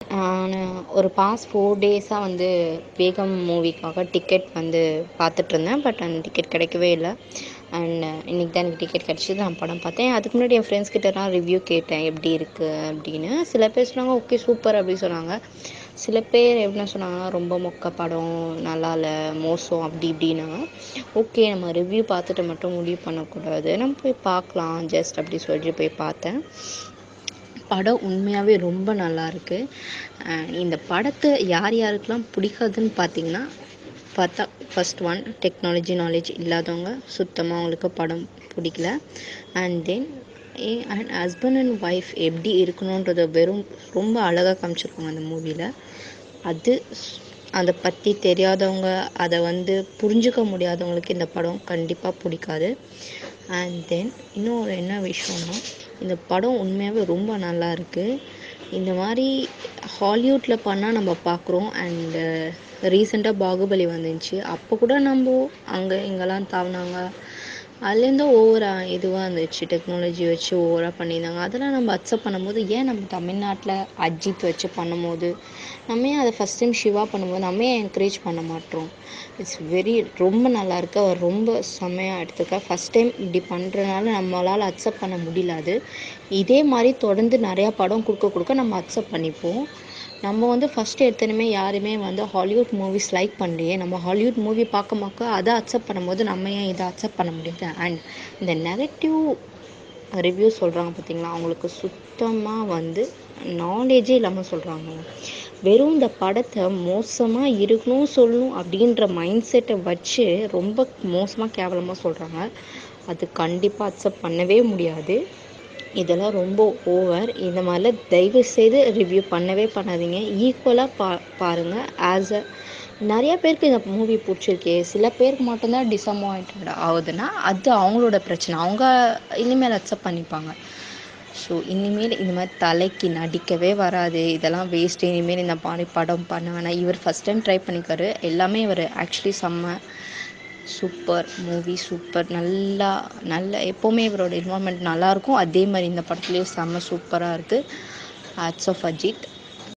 நான் ஒரு past four டேஸாக வந்து வேகம் மூவிக்காக டிக்கெட் வந்து பார்த்துட்ருந்தேன் பட் அந்த டிக்கெட் கிடைக்கவே இல்லை அண்ட் இன்றைக்கி தான் எனக்கு டிக்கெட் கிடச்சிது நான் படம் பார்த்தேன் அதுக்கு முன்னாடி என் ஃப்ரெண்ட்ஸ் கிட்டலாம் ரிவ்யூ கேட்டேன் எப்படி இருக்குது அப்படின்னு சில பேர் சொன்னாங்க ஓகே சூப்பர் அப்படி சொன்னாங்க சில பேர் என்ன சொன்னாங்கன்னா ரொம்ப மொக்க படம் நல்லா இல்லை மோசம் அப்படி இப்படின்னாங்க ஓகே நம்ம ரிவ்யூ பார்த்துட்டு மட்டும் முடிவு பண்ணக்கூடாது நம்ம போய் பார்க்கலாம் ஜஸ்ட் அப்படி சொல்லிட்டு போய் பார்த்தேன் படம் உண்மையாகவே ரொம்ப நல்லா இருக்கு அண்ட் இந்த படத்தை யார் யாருக்கெல்லாம் பிடிக்காதுன்னு பார்த்தீங்கன்னா பார்த்தா ஃபர்ஸ்ட் ஒன் டெக்னாலஜி நாலேஜ் இல்லாதவங்க சுத்தமாக அவங்களுக்கு படம் பிடிக்கல and then and husband and wife எப்படி இருக்கணுன்றத வெறும் ரொம்ப அழகாக காமிச்சிருக்காங்க அந்த மூவியில் அது ஸ்- அதை பற்றி தெரியாதவங்க அதை வந்து புரிஞ்சுக்க முடியாதவங்களுக்கு இந்த படம் கண்டிப்பாக பிடிக்காது அண்ட் தென் இன்னொரு என்ன விஷயம்னா இந்த படம் உண்மையாகவே ரொம்ப நல்லா இருக்கு இந்த மாதிரி ஹாலிவுட்டில் பண்ணால் நம்ம பார்க்குறோம் அண்டு ரீசெண்டாக பாகுபலி வந்துச்சு அப்போ கூட நம்ம அங்கே இங்கெல்லாம் தாவினாங்க அதுலேருந்து ஓவரா இதுவாக இருந்துச்சு டெக்னாலஜி வச்சு ஓவராக பண்ணியிருந்தாங்க அதெல்லாம் நம்ம அக்செப்ட் பண்ணும்போது ஏன் நம்ம தமிழ்நாட்டில் அஜித் வச்சு பண்ணும்போது நம்ம ஏன் அதை ஃபஸ்ட் டைம் சிவா பண்ணும்போது நம்ம ஏன் என்கரேஜ் பண்ண மாட்டோம் இட்ஸ் வெரி ரொம்ப நல்லா இருக்கு அவர் ரொம்ப செம்மையாக எடுத்துக்க ஃபஸ்ட் டைம் இப்படி பண்ணுறதுனால நம்மளால் அக்செப்ட் பண்ண முடியல அது இதே மாதிரி தொடர்ந்து நிறையா படம் கொடுக்க கொடுக்க நம்ம அக்செப்ட் பண்ணிப்போம் நம்ம வந்து ஃபஸ்ட்டு எடுத்தனுமே யாருமே வந்து ஹாலிவுட் மூவிஸ் லைக் பண்ணலையே நம்ம ஹாலிவுட் மூவி பார்க்க பார்க்க அதை அக்செப்ட் பண்ணும்போது நம்ம ஏன் இதை அக்செப்ட் பண்ண முடியாது அண்ட் இந்த நெகட்டிவ் ரிவ்யூ சொல்கிறாங்க பார்த்தீங்களா அவங்களுக்கு சுத்தமாக வந்து நாலேஜே இல்லாமல் சொல்கிறாங்க வெறும் இந்த படத்தை மோசமாக இருக்கணும் சொல்லணும் அப்படின்ற மைண்ட் செட்டை வச்சு ரொம்ப மோசமாக கேவலமாக சொல்கிறாங்க அது கண்டிப்பாக அக்செப்ட் பண்ணவே முடியாது இதெல்லாம் ரொம்ப ஓவர் இந்த மாதிரிலாம் தயவு செய்து ரிவ்யூ பண்ணவே பண்ணாதீங்க ஈக்குவலாக பா பாருங்கள் ஆஸ் அ நிறைய பேருக்கு இந்த மூவி பிடிச்சிருக்கே சில பேருக்கு மட்டும்தான் டிசப்பாயிண்டட் ஆகுதுன்னா அது அவங்களோட பிரச்சனை அவங்க இனிமேல் அக்செப்ட் பண்ணிப்பாங்க ஸோ இனிமேல் இந்த மாதிரி தலைக்கு நடிக்கவே வராது இதெல்லாம் வேஸ்ட் இனிமேல் இந்த மாதிரி படம் பண்ண வேணாம் இவர் ஃபஸ்ட் டைம் ட்ரை பண்ணிக்காரு எல்லாமே இவர் ஆக்சுவலி செம்ம சூப்பர் மூவி சூப்பர் நல்லா நல்ல எப்போவுமே இவரோட இன்வால்மெண்ட் நல்லாயிருக்கும் அதே மாதிரி இந்த படத்துலேயும் செம்ம சூப்பராக இருக்குது ஹேட்ஸ் ஆஃப் அஜித்